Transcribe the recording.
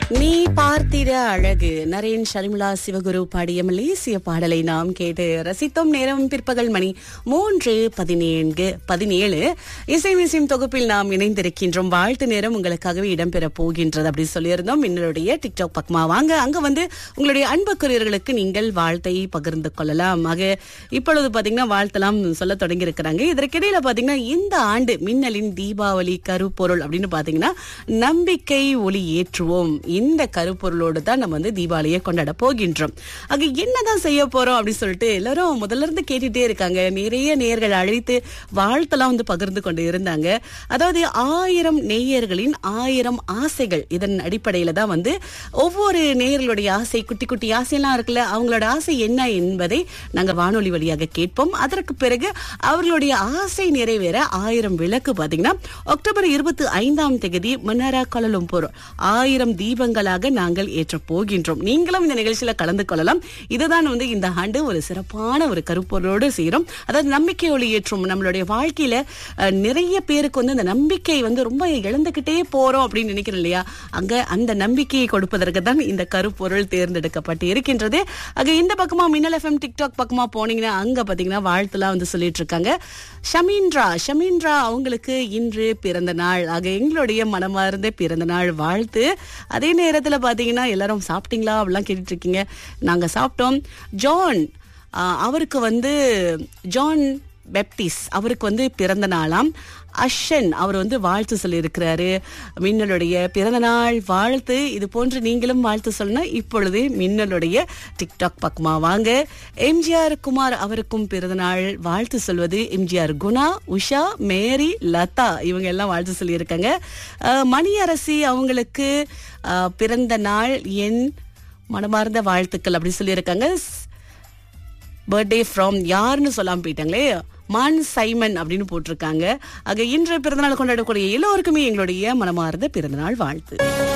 நீ பார்த்திட அழகு நரேன் ஷர்மிளா சிவகுரு பாடிய மலேசிய பாடலை நாம் கேட்டு ரசித்தோம் நேரம் பிற்பகல் மணி மூன்று பதினேழு பதினேழு இசை மிசிம் தொகுப்பில் நாம் இணைந்திருக்கின்றோம் வாழ்த்து நேரம் உங்களுக்காகவே இடம்பெற போகின்றது அப்படி சொல்லியிருந்தோம் என்னுடைய டிக்டாக் பக்கமா வாங்க அங்க வந்து உங்களுடைய அன்புக்குரியவர்களுக்கு நீங்கள் வாழ்த்தை பகிர்ந்து கொள்ளலாம் ஆக இப்பொழுது பாத்தீங்கன்னா வாழ்த்தெல்லாம் சொல்ல தொடங்கி இருக்கிறாங்க இதற்கிடையில பாத்தீங்கன்னா இந்த ஆண்டு மின்னலின் தீபாவளி கருப்பொருள் அப்படின்னு பாத்தீங்கன்னா நம்பிக்கை ஒளி ஏற்றுவோம் இந்த கருப்பொருளோடு தான் நம்ம வந்து தீபாவளியை கொண்டாட போகின்றோம் ஆக என்னதான் செய்ய போறோம் அப்படின்னு சொல்லிட்டு எல்லாரும் முதல்ல இருந்து கேட்டுட்டே இருக்காங்க நிறைய நேயர்கள் அழைத்து வாழ்த்தெல்லாம் வந்து பகிர்ந்து கொண்டு இருந்தாங்க அதாவது ஆயிரம் நேயர்களின் ஆயிரம் ஆசைகள் இதன் அடிப்படையில தான் வந்து ஒவ்வொரு நேயர்களுடைய ஆசை குட்டி குட்டி ஆசையெல்லாம் இருக்குல்ல அவங்களோட ஆசை என்ன என்பதை நாங்க வானொலி வழியாக கேட்போம் அதற்கு பிறகு அவர்களுடைய ஆசை நிறைவேற ஆயிரம் விளக்கு பாத்தீங்கன்னா அக்டோபர் இருபத்தி ஐந்தாம் தேதி மன்னாரா கோலலம்பூர் ஆயிரம் தீபங்களாக நாங்கள் ஏற்ற போகின்றோம் நீங்களும் இந்த நிகழ்ச்சியில கலந்து கொள்ளலாம் இதுதான் வந்து இந்த ஆண்டு ஒரு சிறப்பான ஒரு கருப்பொருளோடு செய்யறோம் அதாவது நம்பிக்கை ஒளி ஏற்றும் நம்மளுடைய வாழ்க்கையில அஹ், நிறைய பேருக்கு வந்து இந்த நம்பிக்கை வந்து ரொம்ப இழந்துகிட்டே போறோம் அப்படின்னு நினைக்கிறோம் இல்லையா அங்க அந்த நம்பிக்கையை கொடுப்பதற்கு தான் இந்த கருப்பொருள் தேர்ந்தெடுக்கப்பட்டு இருக்கின்றது ஆக இந்த பக்கமா மின்னல் எஃப்எம் டிக்டாக் பக்கமா போனீங்கன்னா அங்க பாத்தீங்கன்னா வாழ்த்துலாம் வந்து சொல்லிட்டு இருக்காங்க ஷமீன்ரா ஷமீன்ரா அவங்களுக்கு இன்று பிறந்த நாள் ஆக எங்களுடைய மனமார்ந்த பிறந்த நாள் வாழ்த்து அதே நேரத்துல பாத்தீங்கன்னா எல்லாரும் சாப்பிட்டீங்களா அப்படிலாம் கேட்டுட்டு இருக்கீங்க நாங்க சாப்பிட்டோம் ஜான் ஆஹ், அவருக்கு வந்து ஜான் பெப்டிஸ் அவருக்கு வந்து பிறந்த நாளாம் அஷன் அவர் வந்து வாழ்த்து சொல்லியிருக்கிறாரு மின்னலுடைய பிறந்த நாள் வாழ்த்து இது போன்று நீங்களும் வாழ்த்து சொல்லணும் இப்பொழுது மின்னலுடைய டிக்டாக் பக்கமா வாங்க எம்ஜிஆர் குமார் அவருக்கும் பிறந்த நாள் வாழ்த்து சொல்வது எம்ஜிஆர் குணா உஷா மேரி லதா இவங்க எல்லாம் வாழ்த்து சொல்லியிருக்காங்க அஹ், மணியரசி அவங்களுக்கு அஹ், பிறந்த நாள் என் மனமார்ந்த வாழ்த்துக்கள் அப்படி சொல்லியிருக்காங்க பர்த்டே ஃப்ரம் யாருன்னு சொல்லாம போயிட்டாங்களே மான் சைமன் அப்படின்னு போட்டிருக்காங்க ஆக இன்று பிறந்தநாள் கொண்டாடக்கூடிய எல்லோருக்குமே எங்களுடைய மனமார்ந்த பிறந்தநாள் வாழ்த்து